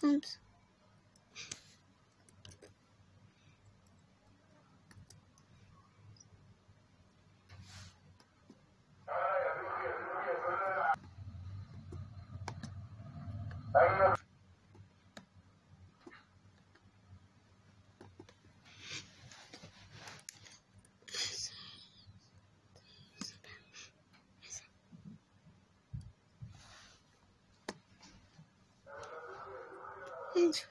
خمسة نشوف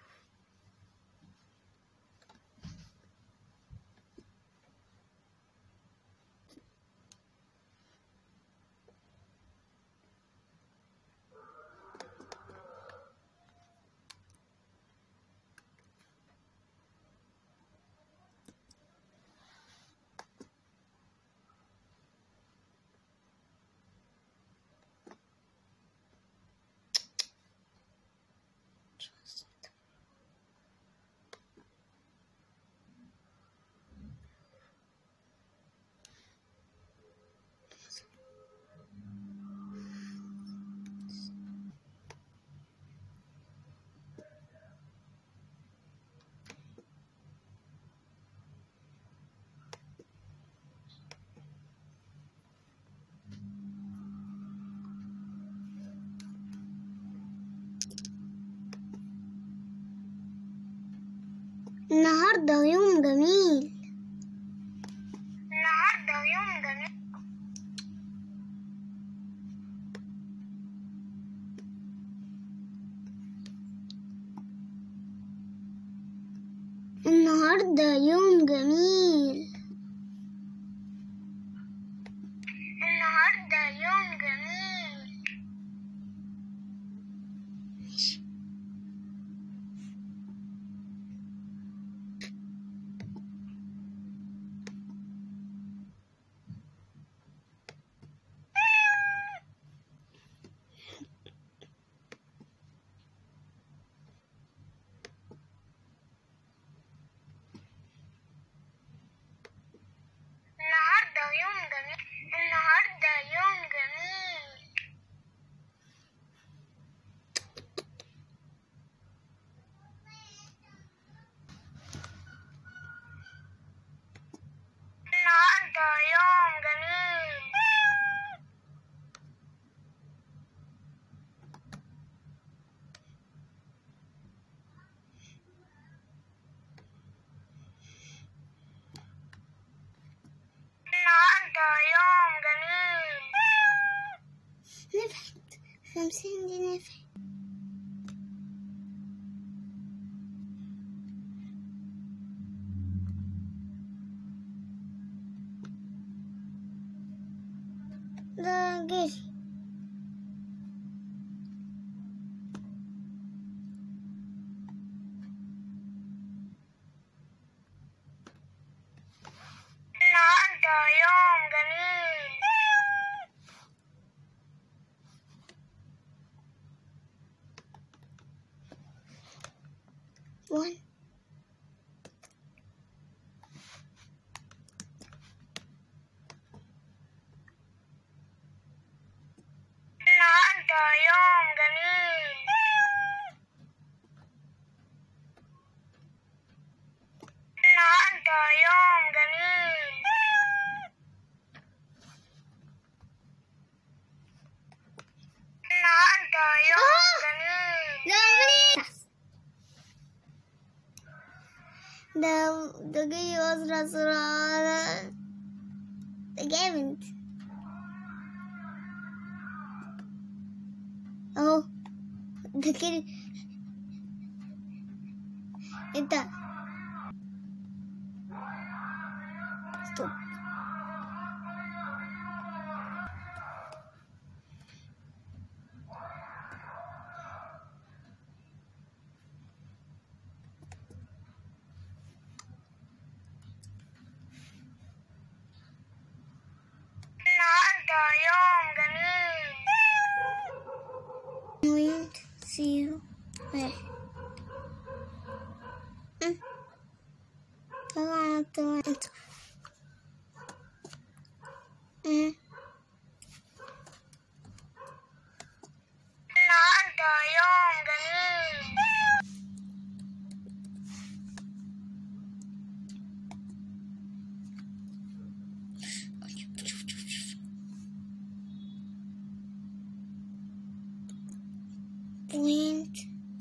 النهاردة يوم جميل النهاردة يوم جميل النهاردة يوم جميل النهاردة يوم جميل النهاردة يوم جميل النهاردة يوم جميل النهاردة يوم جميل النهاردة يوم جميل نفعت خمسين دي نفعت ده جري النهاردة يوم جميل One. النهاردة يوم جميل النهاردة يوم جميل النهاردة يوم جميل ده ده جاي أسرع سرعة ده جامد اهو ده كده انت ستوب النهاردة يوم جميل بوينت زيرو واحد أم. طبعا طبعا انتر أم. النهاردة يوم جميل بوينت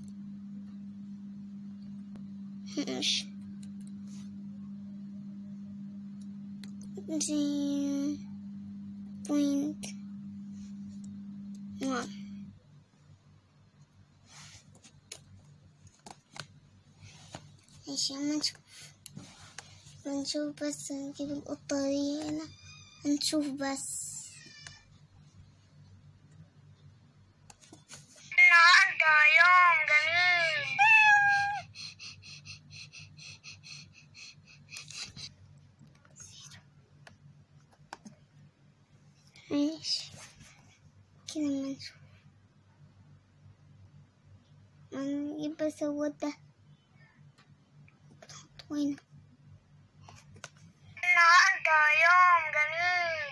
مش زيرو بوينت وان ماشي اما نشوف بنشوف بس نجيب القطة دي هنا نشوف بس النهاردة يوم جميل ماشي كده ما نشوف ما نجيب بس هو ده بنحطه هنا النهاردة يوم جميل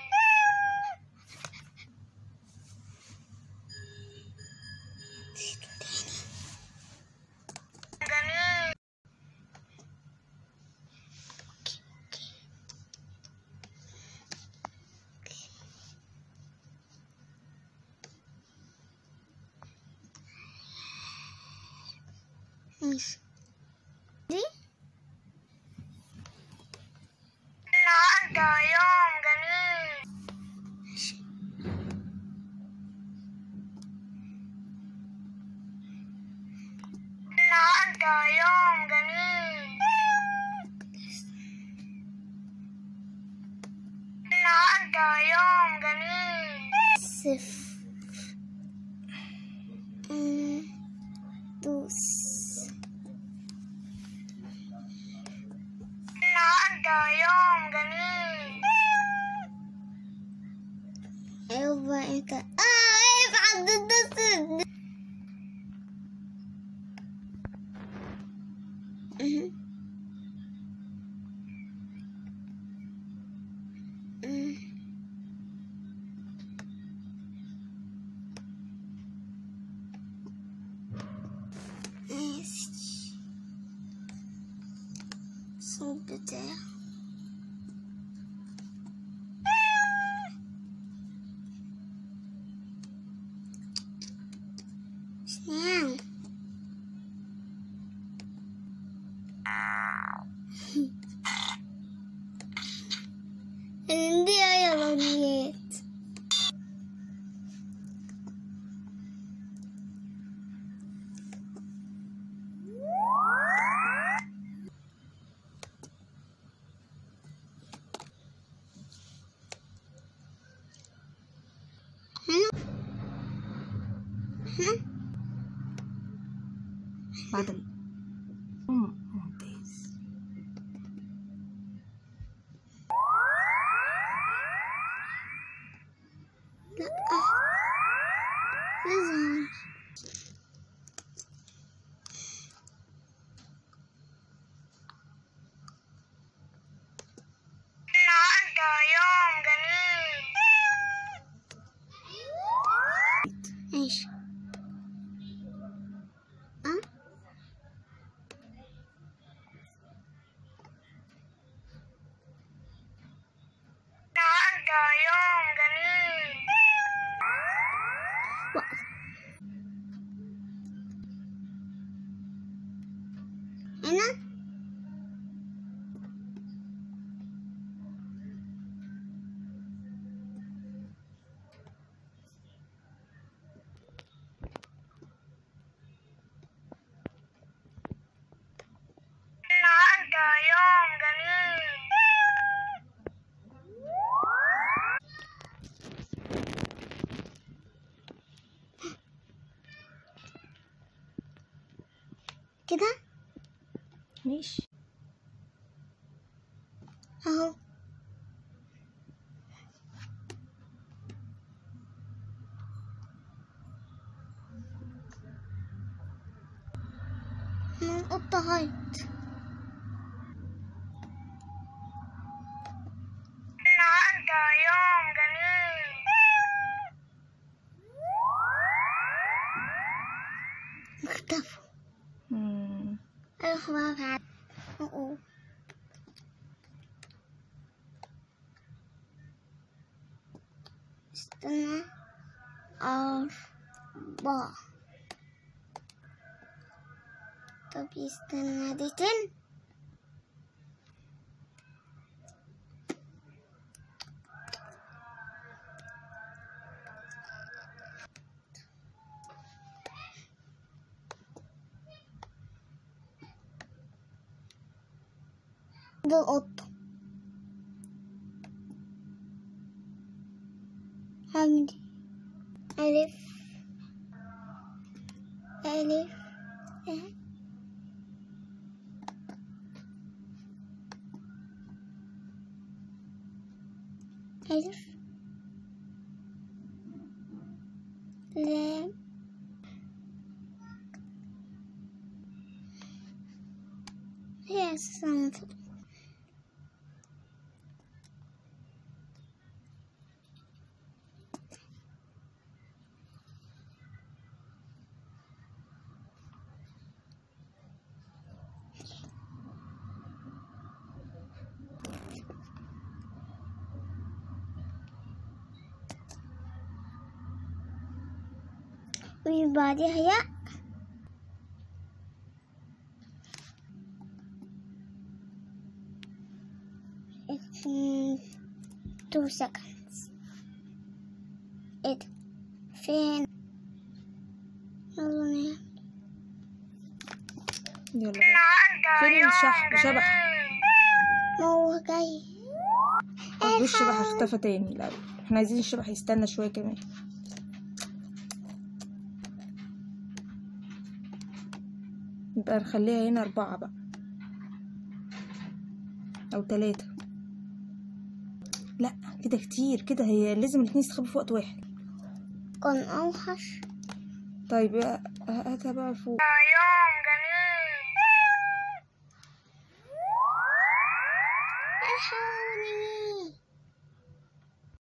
جميل ماشي دي النهاردة يوم جميل ماشي. النهاردة يوم جميل النهاردة يوم جميل صفر أمم، دوس النهاردة يوم جميل ايوه انت اه ايه عند الدس مهم. مم. ماشي الصوت بتاعه شنو عندي يابانيات هنا هنا بعد ال... مم، ممتاز لا لازم النهاردة يوم جميل ايش اه النهاردة يوم جميل وقف هنا النهاردة يوم جميل كده ماشي اهو من القطة هايت النهاردة يوم جميل اختفوا مم. اروح بقى بعد أوه. استنى أربعة طب يستنى دقيقتين ده قطة حمدي ألف ألف أه. ألف لام هي أساسا مفروض وبعدها ياء Mm, two seconds ايه ده فين يلا نام يلا بقى فين الشح شبح ما هو جاي طب الشبح اختفى تاني الأول احنا عايزين الشبح يستنى شوية كمان يبقى نخليها هنا أربعة بقى أو تلاتة لا كده كتير كده هي لازم الاتنين يستخبوا في وقت واحد كان أوحش طيب هاتها بقى فوق يوم